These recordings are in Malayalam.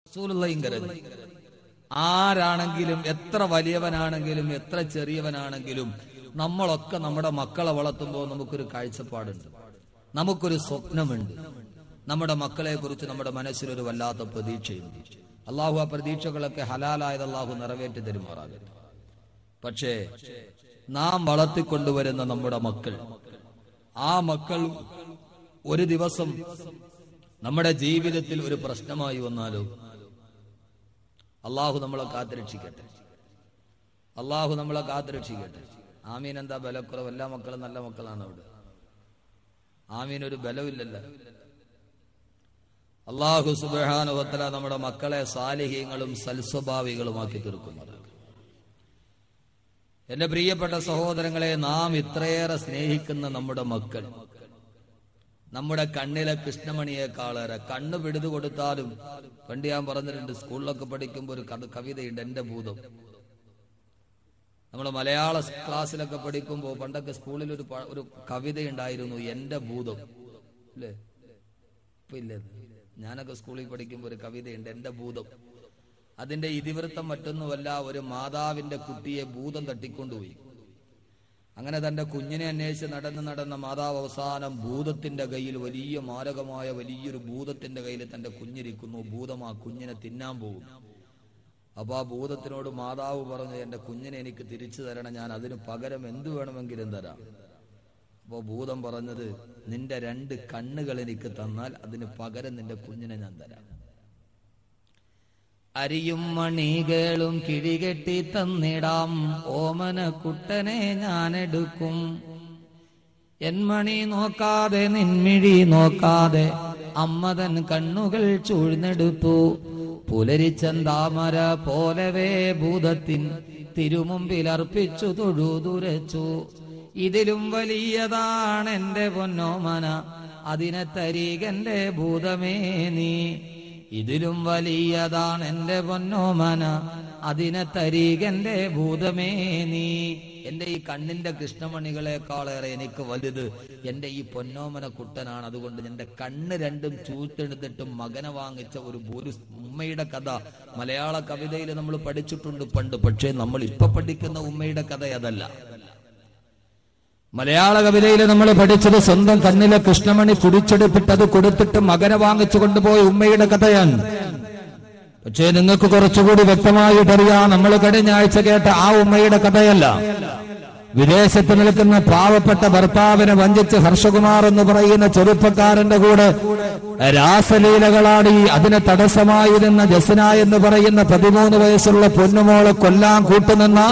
റസൂലുള്ളയും കരുതി ആരാണെങ്കിലും എത്ര വലിയവനാണെങ്കിലും എത്ര ചെറിയവനാണെങ്കിലും നമ്മളൊക്കെ നമ്മുടെ മക്കളെ വളർത്തുമ്പോൾ നമുക്കൊരു കാഴ്ചപ്പാടുണ്ട് നമുക്കൊരു സ്വപ്നമുണ്ട് നമ്മുടെ മക്കളെ കുറിച്ച് നമ്മുടെ മനസ്സിലൊരു വല്ലാത്ത പ്രതീക്ഷയുണ്ട് അള്ളാഹു ആ പ്രതീക്ഷകളൊക്കെ ഹലാലായത് അള്ളാഹു നിറവേറ്റി തരുമാറാകട്ടെ പക്ഷേ നാം വളർത്തിക്കൊണ്ടുവരുന്ന നമ്മുടെ മക്കൾ ആ മക്കൾ ഒരു ദിവസം നമ്മുടെ ജീവിതത്തിൽ ഒരു പ്രശ്നമായി വന്നാലോ അള്ളാഹു നമ്മളെ കാത്തുരക്ഷിക്കട്ടെ അള്ളാഹു നമ്മളെ കാത്തുരക്ഷിക്കട്ടെ ആമീൻ എന്താ ബലക്കുറവ് എല്ലാ മക്കളും നല്ല മക്കളാണ് അവിടെ ആമീൻ ഒരു ബലമില്ലല്ലോ അള്ളാഹു സുബാനുഭത്തല നമ്മുടെ മക്കളെ സാലിഹ്യങ്ങളും സൽസ്വഭാവികളുമാക്കി തീർക്കുന്നത് എന്റെ പ്രിയപ്പെട്ട സഹോദരങ്ങളെ നാം ഇത്രയേറെ സ്നേഹിക്കുന്ന നമ്മുടെ മക്കൾ നമ്മുടെ കണ്ണിലെ കൃഷ്ണമണിയേക്കാളേറെ കണ്ണ് പിടിതു കൊടുത്താലും പണ്ട് ഞാൻ പറഞ്ഞിട്ടുണ്ട് സ്കൂളിലൊക്കെ പഠിക്കുമ്പോൾ ഒരു കഥ കവിതയുണ്ട് എന്റെ ഭൂതം നമ്മൾ മലയാള ക്ലാസ്സിലൊക്കെ പഠിക്കുമ്പോൾ പണ്ടൊക്കെ സ്കൂളിൽ ഒരു പ- ഒരു കവിതയുണ്ടായിരുന്നു എന്റെ ഭൂതം അല്ലേ ഇപ്പൊ ഇല്ലേ അത്? ഞാനൊക്കെ സ്കൂളിൽ പഠിക്കുമ്പോൾ ഒരു കവിതയുണ്ട് എന്റെ ഭൂതം അതിന്റെ ഇതിവൃത്തം മറ്റൊന്നുമല്ല ഒരു മാതാവിന്റെ കുട്ടിയെ ഭൂതം തട്ടിക്കൊണ്ടുപോയി അങ്ങനെ തന്റെ കുഞ്ഞിനെ അന്വേഷിച്ച് നടന്ന് നടന്ന മാതാവ് അവസാനം ഭൂതത്തിന്റെ കയ്യിൽ വലിയ മാരകമായ വലിയൊരു ഭൂതത്തിന്റെ കയ്യിൽ തന്റെ കുഞ്ഞിരിക്കുന്നു ഭൂതം ആ കുഞ്ഞിനെ തിന്നാൻ പോകും അപ്പൊ ആ ഭൂതത്തിനോട് മാതാവ് പറഞ്ഞു എന്റെ കുഞ്ഞിനെ എനിക്ക് തിരിച്ചു തരണം ഞാൻ അതിന് പകരം എന്തു വേണമെങ്കിലും തരാം അപ്പോ ഭൂതം പറഞ്ഞത് നിന്റെ രണ്ട് കണ്ണുകൾ എനിക്ക് തന്നാൽ അതിന് പകരം നിന്റെ കുഞ്ഞിനെ ഞാൻ തരാം അരിയും മണികളും കിഴികെട്ടി തന്നിടാം ഓമന കുട്ടനെ ഞാൻ എടുക്കും എൻമണി നോക്കാതെ നിൻമിഴി നോക്കാതെ അമ്മതൻ കണ്ണുകൾ ചൂഴ്ന്നെടുത്തു പുലരിച്ചന്താമര പോലവേ ഭൂതത്തിൻ തിരുമുമ്പിൽ അർപ്പിച്ചു തൊഴുതുരച്ചു ഇതിലും വലിയതാണ് എന്റെ പൊന്നോമന അതിനെ തരീകന്റെ ഭൂതമേ നീ ഇതിലും വലിയതാണ് എന്റെ പൊന്നോമന അതിനെ തരീകന്റെ ഭൂതമേ നീ എന്റെ ഈ കണ്ണിന്റെ കൃഷ്ണമണികളെക്കാളേറെ എനിക്ക് വലുത് എന്റെ ഈ പൊന്നോമന കുട്ടനാണ് അതുകൊണ്ട് എന്റെ കണ്ണ് രണ്ടും ചൂത്തെടുത്തിട്ടും മകനെ വാങ്ങിച്ച ഒരു ഒരു ഉമ്മയുടെ കഥ മലയാള കവിതയിൽ നമ്മൾ പഠിച്ചിട്ടുണ്ട് പണ്ട് പക്ഷേ നമ്മൾ ഇപ്പൊ പഠിക്കുന്ന ഉമ്മയുടെ കഥ അതല്ല മലയാള കവിതയിൽ നമ്മൾ പഠിച്ചത് സ്വന്തം കണ്ണിലെ കൃഷ്ണമണി കുടിച്ചെടുത്തിട്ട് അത് കൊടുത്തിട്ട് മകനെ വാങ്ങിച്ചു കൊണ്ടുപോയ ഉമ്മയുടെ കഥയാണ് പക്ഷേ നിങ്ങൾക്ക് കുറച്ചുകൂടി വ്യക്തമായിട്ടറിയാം നമ്മൾ കഴിഞ്ഞ ആഴ്ച കേട്ട ആ ഉമ്മയുടെ കഥയല്ല വിദേശത്ത് നിൽക്കുന്ന പാവപ്പെട്ട ഭർത്താവിനെ വഞ്ചിച്ച് ഹർഷകുമാർ എന്ന് പറയുന്ന ചെറുപ്പക്കാരന്റെ കൂടെ രാസലീലകളാടി അതിന് തടസ്സമായി നിന്ന ജസന എന്ന് പറയുന്ന പതിമൂന്ന് വയസ്സുള്ള പൊന്നുമോളെ കൊല്ലാൻ കൂട്ടുനിന്ന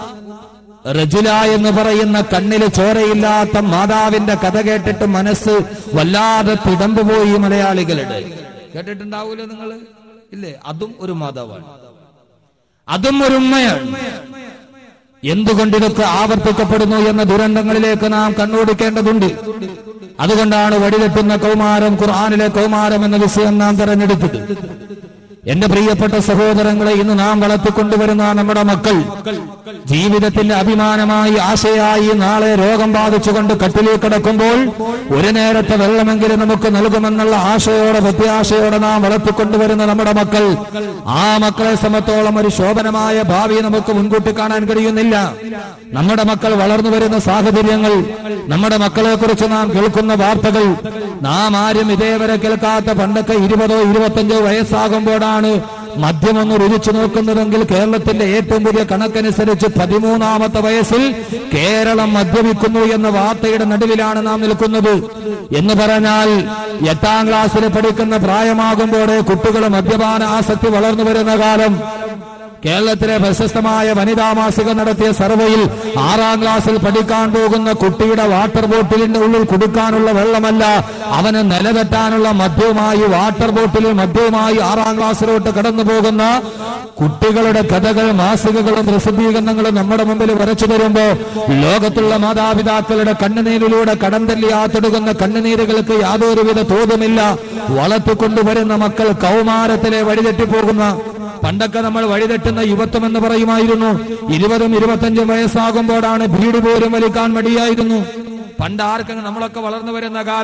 റജുല എന്ന് പറയുന്ന കണ്ണില് ചോരയില്ലാത്ത മാതാവിന്റെ കഥ കേട്ടിട്ട് മനസ്സ് വല്ലാതെ പിടമ്പുപോയി മലയാളികളുടെ കേട്ടിട്ടുണ്ടാവൂലോ നിങ്ങള് ഇല്ലേ അതും ഒരു മാതാവാണ് അതും ഒരു ഉമ്മയാണ് എന്തുകൊണ്ട് ഇതൊക്കെ ആവർത്തിക്കപ്പെടുന്നു എന്ന ദുരന്തങ്ങളിലേക്ക് നാം കണ്ണോടിക്കേണ്ടതുണ്ട് അതുകൊണ്ടാണ് വഴിതെറ്റുന്ന കൗമാരം ഖുർആാനിലെ കൗമാരം എന്ന വിഷയം നാം തെരഞ്ഞെടുത്തത് എന്റെ പ്രിയപ്പെട്ട സഹോദരങ്ങളെ ഇന്ന് നാം വളർത്തിക്കൊണ്ടുവരുന്ന നമ്മുടെ മക്കൾ ജീവിതത്തിന്റെ അഭിമാനമായി ആശയായി നാളെ രോഗം ബാധിച്ചുകൊണ്ട് കട്ടിലിൽ കിടക്കുമ്പോൾ ഒരു നേരത്തെ വെള്ളമെങ്കിലും നമുക്ക് നൽകുമെന്നുള്ള ആശയോടെ പ്രത്യാശയോടെ നാം വളർത്തിക്കൊണ്ടുവരുന്ന നമ്മുടെ മക്കൾ ആ മക്കളെ സമത്തോളം ഒരു ശോഭനമായ ഭാവി നമുക്ക് മുൻകൂട്ടി കാണാൻ കഴിയുന്നില്ല നമ്മുടെ മക്കൾ വളർന്നു വരുന്ന സാഹചര്യങ്ങൾ നമ്മുടെ മക്കളെ കുറിച്ച് നാം കേൾക്കുന്ന വാർത്തകൾ നാം ആരും ഇതേവരെ കേൾക്കാത്ത പണ്ടൊക്കെ ഇരുപതോ ഇരുപത്തഞ്ചോ വയസ്സാകുമ്പോഴാണ് മദ്യമൊന്ന് രുചിച്ചു നോക്കുന്നതെങ്കിൽ കേരളത്തിന്റെ ഏറ്റവും പുതിയ കണക്കനുസരിച്ച് പതിമൂന്നാമത്തെ വയസ്സിൽ കേരളം മദ്യപിക്കുന്നു എന്ന വാർത്തയുടെ നടുവിലാണ് നാം നിൽക്കുന്നത് എന്ന് പറഞ്ഞാൽ എട്ടാം ക്ലാസ്സിൽ പഠിക്കുന്ന പ്രായമാകുമ്പോഴേ കുട്ടികൾ മദ്യപാന ആസക്തി വളർന്നു വരുന്ന കാലം കേരളത്തിലെ പ്രശസ്തമായ വനിതാ മാസിക നടത്തിയ സർവേയിൽ ആറാം ക്ലാസ്സിൽ പഠിക്കാൻ പോകുന്ന കുട്ടിയുടെ വാട്ടർ ബോട്ടിലിന്റെ ഉള്ളിൽ കുടിക്കാനുള്ള വെള്ളമല്ല അവന് നിലതെറ്റാനുള്ള മദ്യവുമായി വാട്ടർ ബോട്ടിലിൽ മദ്യവുമായി ആറാം ക്ലാസ്സിലോട്ട് കടന്നു പോകുന്ന കുട്ടികളുടെ കഥകൾ മാസികകളും പ്രസിദ്ധീകരണങ്ങളും നമ്മുടെ മുമ്പിൽ വരച്ചു തരുമ്പോ ലോകത്തുള്ള മാതാപിതാക്കളുടെ കണ്ണുനീരിലൂടെ കടം തല്ലിയാത്തൊടുക്കുന്ന കണ്ണുനീരുകൾക്ക് യാതൊരുവിധ തോതുമില്ല വളർത്തിക്കൊണ്ടുവരുന്ന മക്കൾ കൗമാരത്തിലെ വഴിതെറ്റിപ്പോകുന്ന പണ്ടൊക്കെ നമ്മൾ വഴിതെറ്റുന്ന യുവത്വം എന്ന് പറയുമായിരുന്നു ഇരുപതും ഇരുപത്തഞ്ചും വയസ്സാകുമ്പോഴാണ് ബീഡി പോലും വലിക്കാൻ മടിയായിരുന്നു പണ്ട് ആർക്കെങ്കിലും നമ്മളൊക്കെ വളർന്നു വരുന്ന കാലം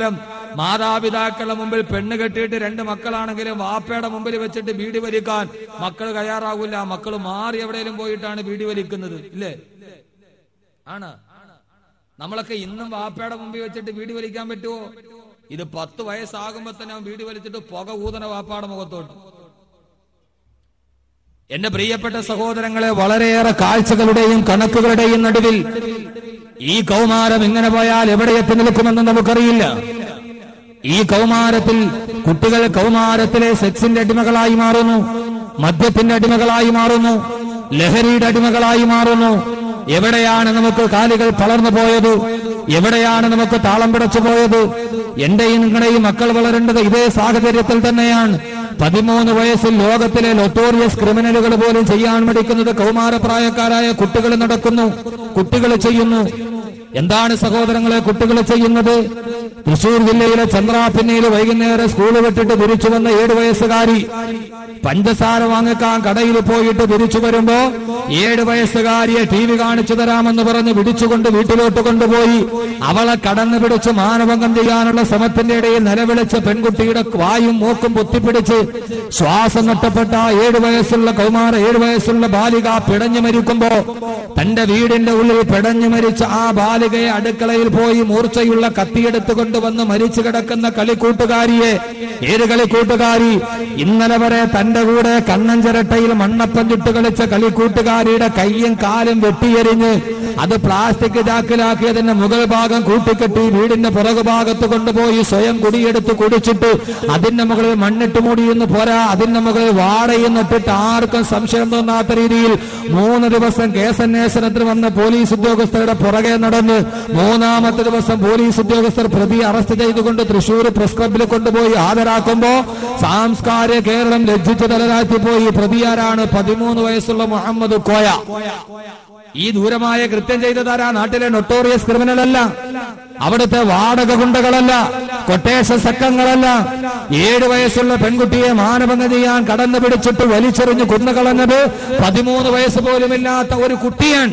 മാതാപിതാക്കളുടെ മുമ്പിൽ പെണ്ണ് കെട്ടിയിട്ട് രണ്ട് മക്കളാണെങ്കിലും വാപ്പയുടെ മുമ്പിൽ വെച്ചിട്ട് ബീഡി വലിക്കാൻ മക്കൾ തയ്യാറാകില്ല മക്കൾ മാറി എവിടെയെങ്കിലും പോയിട്ടാണ് ബീഡി വലിക്കുന്നത് ഇല്ലേ ആണ് നമ്മളൊക്കെ ഇന്നും വാപ്പയുടെ മുമ്പിൽ വെച്ചിട്ട് വീട് വലിക്കാൻ പറ്റുമോ ഇത് പത്ത് വയസ്സാകുമ്പോ തന്നെ അവൻ വീട് വലിച്ചിട്ട് പുക ഊതന വാപ്പാടെ മുഖത്തോട്ട് എന്റെ പ്രിയപ്പെട്ട സഹോദരങ്ങളെ വളരെയേറെ കാഴ്ചകളുടെയും കണക്കുകളുടെയും നടുവിൽ ഈ കൗമാരം ഇങ്ങനെ പോയാൽ എവിടെ എത്തി നിൽക്കുമെന്ന് നമുക്കറിയില്ല ഈ കൗമാരത്തിൽ കുട്ടികൾ കൗമാരത്തിലെ സെക്സിന്റെ അടിമകളായി മാറുന്നു മദ്യത്തിന്റെ അടിമകളായി മാറുന്നു ലഹരിയുടെ അടിമകളായി മാറുന്നു എവിടെയാണ് നമുക്ക് കാലുകൾ തളർന്നു പോയത് എവിടെയാണ് നമുക്ക് താളം പിടച്ചു പോയത് എന്റെയും നിങ്ങളുടെയും മക്കൾ വളരേണ്ടത് ഇതേ സാഹചര്യത്തിൽ തന്നെയാണ് പതിമൂന്ന് വയസ്സിൽ ലോകത്തിലെ ലൊട്ടോറിയസ് ക്രിമിനലുകൾ പോലും ചെയ്യാൻ മടിക്കുന്നത് കൗമാരപ്രായക്കാരായ കുട്ടികൾ നടക്കുന്നു കുട്ടികൾ ചെയ്യുന്നു എന്താണ് സഹോദരങ്ങളെ കുട്ടികൾ ചെയ്യുന്നത് തൃശൂർ ജില്ലയിലെ ചന്ദ്രാപിന്നയിൽ വൈകുന്നേരം സ്കൂൾ വിട്ടിട്ട് തിരിച്ചു വന്ന ഏഴു വയസ്സുകാരി പഞ്ചസാര വാങ്ങിക്കാൻ കടയിൽ പോയിട്ട് തിരിച്ചു വരുമ്പോ ഏഴ് വയസ്സുകാരിയെ ടി വി കാണിച്ചു തരാമെന്ന് പറഞ്ഞ് പിടിച്ചുകൊണ്ട് വീട്ടിലോട്ട് കൊണ്ടുപോയി അവളെ കടന്നു പിടിച്ച് മാനഭംഗം ചെയ്യാനുള്ള ശ്രമത്തിന്റെ ഇടയിൽ നിലവിളിച്ച പെൺകുട്ടിയുടെ വായും മൂക്കും പൊത്തിപ്പിടിച്ച് ശ്വാസം നഷ്ടപ്പെട്ട ആ ഏഴ് വയസ്സുള്ള കൗമാര ഏഴ് വയസ്സുള്ള ബാലിക പിടഞ്ഞു മരിക്കുമ്പോ തന്റെ വീടിന്റെ ഉള്ളിൽ പിടഞ്ഞു മരിച്ച ആ ബാലികയെ അടുക്കളയിൽ പോയി മൂർച്ചയുള്ള കത്തിയെടുത്ത് കൊണ്ടുവന്ന് മരിച്ചു കിടക്കുന്ന കളിക്കൂട്ടുകാരിയെ ഏത് കളിക്കൂട്ടുകാരി ഇന്നലെ വരെ തന്റെ കൂടെ കണ്ണഞ്ചിരട്ടയിൽ മണ്ണപ്പം ചുട്ട് കളിച്ച കളിക്കൂട്ടുകാരിയുടെ കയ്യും കാലും വെട്ടിയെരിഞ്ഞ് അത് പ്ലാസ്റ്റിക് ചാക്കിലാക്കിയതിന്റെ മുകൾ ഭാഗം കൂട്ടിക്കെട്ടി വീടിന്റെ പുറകു ഭാഗത്ത് കൊണ്ടുപോയി സ്വയം കുടിയെടുത്ത് കുടിച്ചിട്ട് അതിന്റെ മുകളിൽ മണ്ണിട്ട് മൂടിയെന്ന് പോരാ അതിന്റെ മുകളിൽ വാടയെന്നിട്ടിട്ട് ആർക്കും സംശയം തോന്നാത്ത രീതിയിൽ മൂന്ന് ദിവസം കേസന്വേഷണത്തിന് വന്ന പോലീസ് ഉദ്യോഗസ്ഥരുടെ പുറകെ നടന്ന് മൂന്നാമത്തെ ദിവസം പോലീസ് ഉദ്യോഗസ്ഥർ പ്രതി അറസ്റ്റ് ചെയ്തുകൊണ്ട് തൃശൂർ പ്രസ് ക്ലബിൽ കൊണ്ടുപോയി ഹാജരാക്കുമ്പോ സാംസ്കാരിക കേരളം ലജ്ജിച്ചു തലരാറ്റിപ്പോയി പ്രതിയാരാണ് പതിമൂന്ന് വയസ്സുള്ള മുഹമ്മദ് കോയ ഈ ദൂരമായ കൃത്യം ചെയ്തതാരാ നാട്ടിലെ നൊട്ടോറിയസ് ക്രിമിനൽ അല്ല അവിടുത്തെ വാടക ഗുണ്ടകളല്ല കൊട്ടേഷൻ സക്കങ്ങളല്ല ഏഴു വയസ്സുള്ള പെൺകുട്ടിയെ മാനഭംഗം ചെയ്യാൻ കടന്നു പിടിച്ചിട്ട് വലിച്ചെറിഞ്ഞ് കൊന്നുകളഞ്ഞത് പതിമൂന്ന് വയസ്സ് പോലുമില്ലാത്ത ഒരു കുട്ടിയാണ്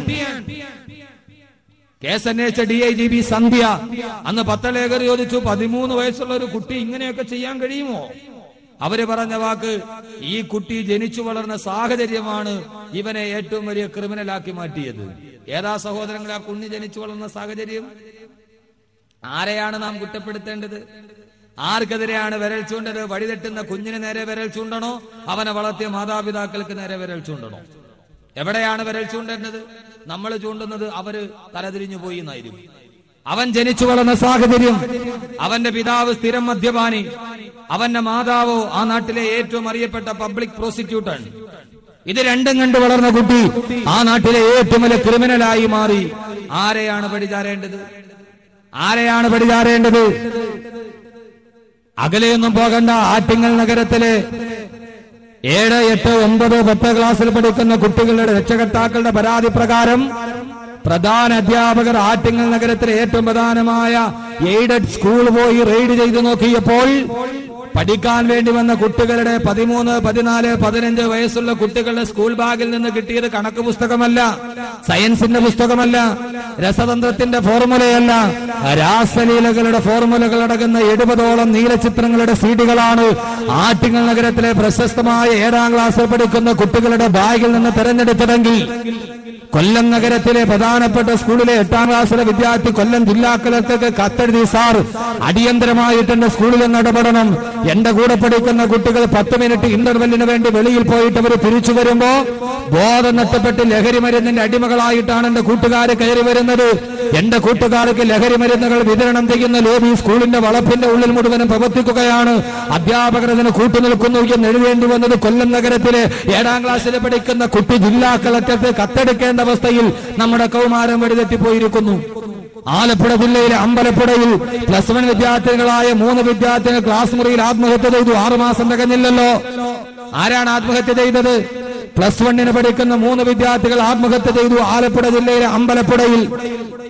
കേസ് അന്വേഷിച്ച D I G B Sandhya അന്ന് പത്തലേഖർ ചോദിച്ചു പതിമൂന്ന് വയസ്സുള്ള ഒരു കുട്ടി ഇങ്ങനെയൊക്കെ ചെയ്യാൻ കഴിയുമോ അവര് പറഞ്ഞ വാക്ക് ഈ കുട്ടി ജനിച്ചു വളർന്ന സാഹചര്യമാണ് ഇവനെ ഏറ്റവും വലിയ ക്രിമിനലാക്കി മാറ്റിയത് ഏതാ സഹോദരങ്ങളെ ആ കുഞ്ഞ് ജനിച്ചു വളർന്ന സാഹചര്യം ആരെയാണ് നാം കുറ്റപ്പെടുത്തേണ്ടത് ആർക്കെതിരെയാണ് വിരൽ ചൂണ്ടത് വഴിതെറ്റുന്ന കുഞ്ഞിന് നേരെ വിരൽ ചൂണ്ടണോ അവനെ വളർത്തിയ മാതാപിതാക്കൾക്ക് നേരെ വിരൽ ചൂണ്ടണോ എവിടെയാണ് വിരൽ ചൂണ്ടേണ്ടത് നമ്മൾ ചൂണ്ടുന്നത് അവര് തലതിരിഞ്ഞു പോയി എന്നായിരിക്കും അവൻ ജനിച്ചു വളർന്ന സാഹചര്യം അവന്റെ പിതാവ് സ്ഥിരം മദ്യപാനി അവന്റെ മാതാവോ ആ നാട്ടിലെ ഏറ്റവും അറിയപ്പെട്ട പബ്ലിക് പ്രോസിക്യൂട്ടർ ഇത് രണ്ടും കണ്ടു വളർന്ന കുട്ടി ആ നാട്ടിലെ ഏറ്റവും വലിയ ക്രിമിനലായി മാറി ആരെയാണ് പഠിച്ചാരേണ്ടത് ആരെയാണ് പഠിച്ചാരേണ്ടത് അകലെയൊന്നും പോകണ്ട ആറ്റിങ്ങൽ നഗരത്തിലെ ഏഴ് എട്ട് ഒമ്പത് പത്ത് ക്ലാസ്സിൽ പഠിക്കുന്ന കുട്ടികളുടെ രക്ഷകർത്താക്കളുടെ പരാതി പ്രകാരം പ്രധാന അധ്യാപകർ ആറ്റിങ്ങൽ നഗരത്തിലെ ഏറ്റവും പ്രധാനമായ എയ്ഡഡ് സ്കൂൾ പോയി റെയ്ഡ് ചെയ്തു നോക്കിയപ്പോൾ പഠിക്കാൻ വേണ്ടി വന്ന കുട്ടികളുടെ പതിമൂന്ന് പതിനാല് പതിനഞ്ച് വയസ്സുള്ള കുട്ടികളുടെ സ്കൂൾ ബാഗിൽ നിന്ന് കിട്ടിയത് കണക്ക് പുസ്തകമല്ല സയൻസിന്റെ പുസ്തകമല്ല രസതന്ത്രത്തിന്റെ ഫോർമുലയല്ല രാസലീലകളുടെ ഫോർമുലകൾ അടങ്ങുന്ന എഴുപതോളം നീലചിത്രങ്ങളുടെ സീഡികളാണ് ആറ്റിങ്ങൽ നഗരത്തിലെ പ്രശസ്തമായ ഏഴാം ക്ലാസ്സിൽ പഠിക്കുന്ന കുട്ടികളുടെ ബാഗിൽ നിന്ന് തെരഞ്ഞെടുത്തതെങ്കിൽ കൊല്ലം നഗരത്തിലെ പ്രധാനപ്പെട്ട സ്കൂളിലെ എട്ടാം ക്ലാസ്സിലെ വിദ്യാർത്ഥി കൊല്ലം ജില്ലാ കളക്ടർക്ക് കത്തെഴുതി സാർ അടിയന്തരമായിട്ട് എന്റെ സ്കൂളിൽ ഒന്ന് ഇടപെടണം എന്റെ കൂടെ പഠിക്കുന്ന കുട്ടികൾ പത്ത് മിനിറ്റ് ഇന്റർവെല്ലിന് വേണ്ടി വെളിയിൽ പോയിട്ട് അവർ തിരിച്ചു വരുമ്പോ ബോധം നഷ്ടപ്പെട്ട് ലഹരി മരുന്നിന്റെ അടിമകളായിട്ടാണ് എന്റെ കൂട്ടുകാർ കയറി വരുന്നത് എന്റെ കൂട്ടുകാർക്ക് ലഹരി മരുന്നുകൾ വിതരണം ചെയ്യുന്ന ലോബി സ്കൂളിന്റെ വളപ്പിന്റെ ഉള്ളിൽ മുഴുവനും പ്രവർത്തിക്കുകയാണ് അധ്യാപകർ ഇതിന് കൂട്ടുനിൽക്കുന്നു എന്ന് എഴുതേണ്ടി വന്നത് കൊല്ലം നഗരത്തിലെ ഏഴാം ക്ലാസ്സിൽ പഠിക്കുന്ന കുട്ടി ജില്ലാ കളക്ടർക്ക് കത്തെടുക്കേണ്ട അവസ്ഥയിൽ നമ്മുടെ കൗമാരം വഴിതെറ്റിപ്പോയിരിക്കുന്നു ആലപ്പുഴ ജില്ലയിലെ അമ്പലപ്പുഴയിൽ പ്ലസ് വൺ വിദ്യാർത്ഥികളായ മൂന്ന് വിദ്യാർത്ഥികൾ ക്ലാസ് മുറിയിൽ ആത്മഹത്യ ചെയ്തു ആറുമാസം തികഞ്ഞില്ലല്ലോ ആരാണ് ആത്മഹത്യ ചെയ്തത് പ്ലസ് വണ്ണിന് പഠിക്കുന്ന മൂന്ന് വിദ്യാർത്ഥികൾ ആത്മഹത്യ ചെയ്തു ആലപ്പുഴ ജില്ലയിലെ അമ്പലപ്പുഴയിൽ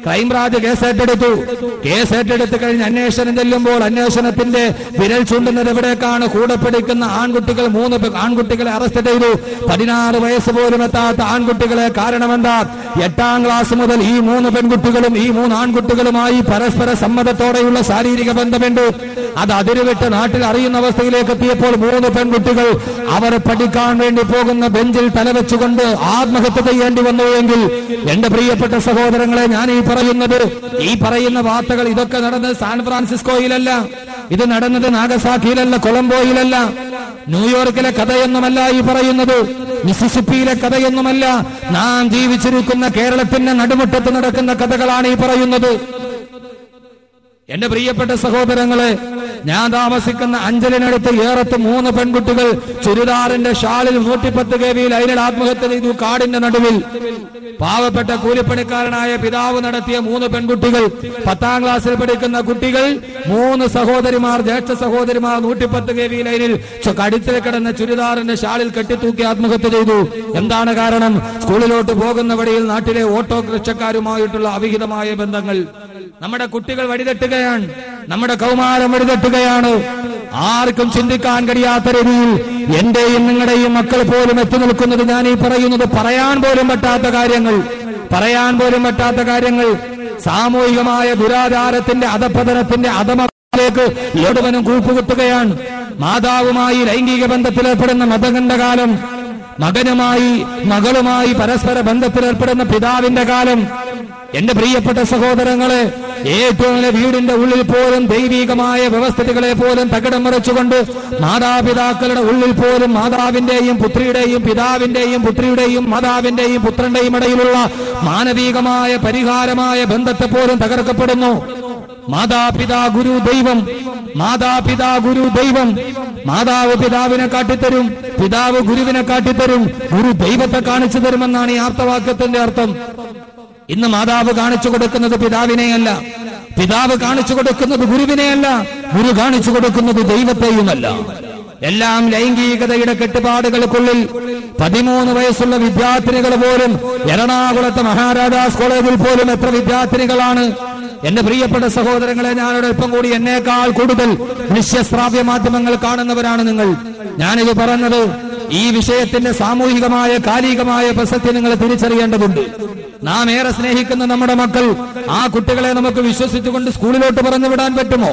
ക്രൈംബ്രാഞ്ച് കേസ് ഏറ്റെടുത്തു കേസ് ഏറ്റെടുത്ത് കഴിഞ്ഞ് അന്വേഷണം ചെല്ലുമ്പോൾ അന്വേഷണത്തിന്റെ വിരൽ ചൂണ്ടുന്നത് എവിടേക്കാണ് കൂടെ പിടിക്കുന്ന ആൺകുട്ടികൾ മൂന്ന് പേ- ആൺകുട്ടികളെ അറസ്റ്റ് ചെയ്തു പതിനാറ് വയസ്സ് പോലും എത്താത്ത ആൺകുട്ടികളെ കാരണമെന്താ എട്ടാം ക്ലാസ് മുതൽ ഈ മൂന്ന് പെൺകുട്ടികളും ഈ മൂന്ന് ആൺകുട്ടികളുമായി പരസ്പര സമ്മതത്തോടെയുള്ള ശാരീരിക ബന്ധമുണ്ട് അത് അതിരുവിട്ട് നാട്ടിൽ അറിയുന്ന അവസ്ഥയിലേക്ക് എത്തിയപ്പോൾ മൂന്ന് പെൺകുട്ടികൾ അവർ പഠിക്കാൻ വേണ്ടി പോകുന്ന ബെഞ്ചിൽ തലവെച്ചുകൊണ്ട് ആത്മഹത്യ ചെയ്യേണ്ടി വന്നു എങ്കിൽ എന്റെ പ്രിയപ്പെട്ട സഹോദരങ്ങളെ ഞാൻ ഈ പറയുന്നത് ഈ പറയുന്ന വാർത്തകൾ ഇതൊക്കെ നടന്നത് സാൻ ഫ്രാൻസിസ്കോയിലല്ല ഇത് നടന്നത് നാഗസാക്കിയിലല്ല കൊളംബോയിലല്ല ന്യൂയോർക്കിലെ കഥയൊന്നുമല്ല ഈ പറയുന്നത് മിസിസിപ്പിയിലെ കഥയൊന്നുമല്ല നാം ജീവിച്ചിരിക്കുന്ന കേരളത്തിന്റെ നടുമുറ്റത്ത് നടക്കുന്ന കഥകളാണ് ഈ പറയുന്നത് എന്റെ പ്രിയപ്പെട്ട സഹോദരങ്ങളെ ഞാൻ താമസിക്കുന്ന അഞ്ചലിനടുത്ത് ഏറത്ത് മൂന്ന് പെൺകുട്ടികൾ ചുരിദാറിന്റെ ഷാളിൽ നൂറ്റിപ്പത്ത് കെ വിയിൽ അതിനിടെ ആത്മഹത്യ ചെയ്തു കാടിന്റെ നടുവിൽ പാവപ്പെട്ട കൂലിപ്പണിക്കാരനായ പിതാവ് നടത്തിയ മൂന്ന് പെൺകുട്ടികൾ പത്താം ക്ലാസ്സിൽ പഠിക്കുന്ന കുട്ടികൾ മൂന്ന് സഹോദരിമാർ ജ്യേഷ്ഠ സഹോദരിമാർ നൂറ്റിപ്പത്ത് കെ വി ലൈനിൽ ചു- കഴുത്തിൽ കിടന്ന ചുരിദാറിന്റെ ഷാളിൽ കെട്ടിത്തൂക്കി ആത്മഹത്യ ചെയ്തു എന്താണ് കാരണം സ്കൂളിലോട്ട് പോകുന്ന വഴിയിൽ നാട്ടിലെ ഓട്ടോ റിക്ഷക്കാരുമായിട്ടുള്ള അവിഹിതമായ ബന്ധങ്ങൾ നമ്മുടെ കുട്ടികൾ വഴിതെട്ടുകയാണ് നമ്മുടെ കൗമാരം വഴിതെട്ടുകയാണ് ആർക്കും ചിന്തിക്കാൻ കഴിയാത്ത രീതിയിൽ എന്റെയും നിങ്ങളുടെയും മക്കൾ പോലും എത്തി നിൽക്കുന്നത് ഞാൻ ഈ പറയുന്നത് പറയാൻ പോലും പറ്റാത്ത കാര്യങ്ങൾ പറയാൻ പോലും പറ്റാത്ത കാര്യങ്ങൾ സാമൂഹികമായ ദുരാചാരത്തിന്റെ അധപതനത്തിന്റെ അധമത്തിലേക്ക് ഏടുവനും കൂപ്പുകുത്തുകയാണ് മാതാവുമായി ലൈംഗിക ബന്ധത്തിലേർപ്പെടുന്ന മതകണ്ഠ കാലം മകനുമായി മകളുമായി പരസ്പര ബന്ധത്തിലേർപ്പെടുന്ന പിതാവിന്റെ കാലം എന്റെ പ്രിയപ്പെട്ട സഹോദരങ്ങളെ ഏറ്റവും വലിയ വീടിന്റെ ഉള്ളിൽ പോലും ദൈവികമായ വ്യവസ്ഥിതികളെ പോലും തകിടം മറിച്ചുകൊണ്ട് മാതാപിതാക്കളുടെ ഉള്ളിൽ പോലും മാതാവിന്റെയും പുത്രിയുടെയും പിതാവിന്റെയും പുത്രിയുടെയും മാതാവിന്റെയും പുത്രന്റെയും ഇടയിലുള്ള മാനവികമായ പരിഹാരമായ ബന്ധത്തെ പോലും തകർക്കപ്പെടുന്നു മാതാപിതാ ഗുരു ദൈവം മാതാപിതാ ഗുരു ദൈവം മാതാവ് പിതാവിനെ കാട്ടിത്തരും പിതാവ് ഗുരുവിനെ കാട്ടിത്തരും ഗുരു ദൈവത്തെ കാണിച്ചു തരുമെന്നാണ് ഈ ആപ്തവാക്യത്തിന്റെ അർത്ഥം ഇന്ന് മാതാവ് കാണിച്ചു കൊടുക്കുന്നത് പിതാവിനെയല്ല പിതാവ് കാണിച്ചു കൊടുക്കുന്നത് ഗുരുവിനെയല്ല ഗുരു കാണിച്ചു കൊടുക്കുന്നത് ദൈവത്തെയുമല്ല എല്ലാം ലൈംഗികതയുടെ കെട്ടുപാടുകൾക്കുള്ളിൽ പതിമൂന്ന് വയസ്സുള്ള വിദ്യാർത്ഥിനികൾ പോലും എറണാകുളത്തെ മഹാരാജാസ് കോളേജിൽ പോലും എത്ര വിദ്യാർത്ഥിനികളാണ് എന്റെ പ്രിയപ്പെട്ട സഹോദരങ്ങളെ ഞാനോട് അല്പം കൂടി എന്നേക്കാൾ കൂടുതൽ ദൃശ്യശ്രാവ്യ മാധ്യമങ്ങൾ കാണുന്നവരാണ് നിങ്ങൾ ഞാനിത് പറഞ്ഞത് ഈ വിഷയത്തിന്റെ സാമൂഹികമായ കാലികമായ പ്രസക്തി നിങ്ങൾ തിരിച്ചറിയേണ്ടതുണ്ട് നാം ഏറെ സ്നേഹിക്കുന്ന നമ്മുടെ മക്കൾ ആ കുട്ടികളെ നമുക്ക് വിശ്വസിച്ചുകൊണ്ട് സ്കൂളിലോട്ട് പറഞ്ഞു വിടാൻ പറ്റുമോ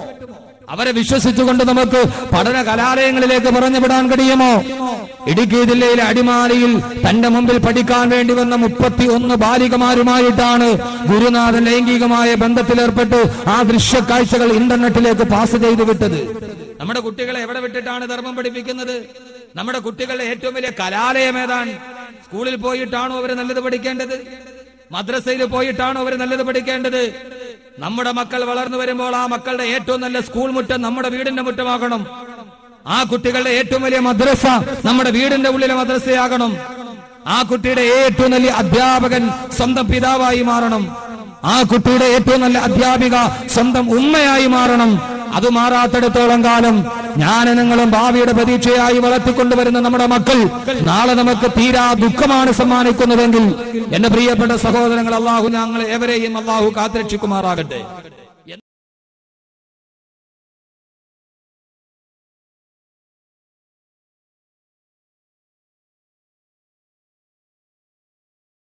അവരെ വിശ്വസിച്ചുകൊണ്ട് നമുക്ക് പഠന കലാലയങ്ങളിലേക്ക് പറഞ്ഞു വിടാൻ കഴിയുമോ ഇടുക്കി ജില്ലയിലെ അടിമാലിയിൽ തന്റെ മുമ്പിൽ പഠിക്കാൻ വേണ്ടി വന്ന മുപ്പത്തി ഒന്ന് ബാലികമാരുമായിട്ടാണ് ഗുരുനാഥൻ ലൈംഗികമായ ബന്ധത്തിലേർപ്പെട്ട് ആ ദൃശ്യ കാഴ്ചകൾ ഇന്റർനെറ്റിലേക്ക് പാസ് ചെയ്തു വിട്ടത് നമ്മുടെ കുട്ടികളെ എവിടെ വിട്ടിട്ടാണ് ധർമ്മം പഠിപ്പിക്കുന്നത് നമ്മുടെ കുട്ടികളുടെ ഏറ്റവും വലിയ കലാലയം ഏതാണ് സ്കൂളിൽ പോയിട്ടാണോ അവർ നല്ലത് പഠിക്കേണ്ടത് മദ്രസയിൽ പോയിട്ടാണോ അവർ നല്ലത് പഠിക്കേണ്ടത് നമ്മുടെ മക്കൾ വളർന്നു വരുമ്പോൾ ആ മക്കളുടെ ഏറ്റവും നല്ല സ്കൂൾ മുറ്റം നമ്മുടെ വീടിന്റെ മുറ്റമാകണം ആ കുട്ടികളുടെ ഏറ്റവും വലിയ മദ്രസ നമ്മുടെ വീടിന്റെ ഉള്ളിലെ മദ്രസയാകണം ആ കുട്ടിയുടെ ഏറ്റവും വലിയ അധ്യാപകൻ സ്വന്തം പിതാവായി മാറണം ആ കുട്ടിയുടെ ഏറ്റവും നല്ല അധ്യാപിക സ്വന്തം ഉമ്മയായി മാറണം അത് മാറാത്തിടത്തോളം കാലം ഞാൻ നിങ്ങളും ഭാവിയുടെ പ്രതീക്ഷയായി വളർത്തിക്കൊണ്ടുവരുന്ന നമ്മുടെ മക്കൾ നാളെ നമുക്ക് തീരാ ദുഃഖമാണ് സമ്മാനിക്കുന്നതെങ്കിൽ എന്റെ പ്രിയപ്പെട്ട സഹോദരങ്ങൾ അള്ളാഹു ഞങ്ങൾ ഏവരെയും അള്ളാഹു കാത്തിരക്ഷിക്കുമാറാകട്ടെ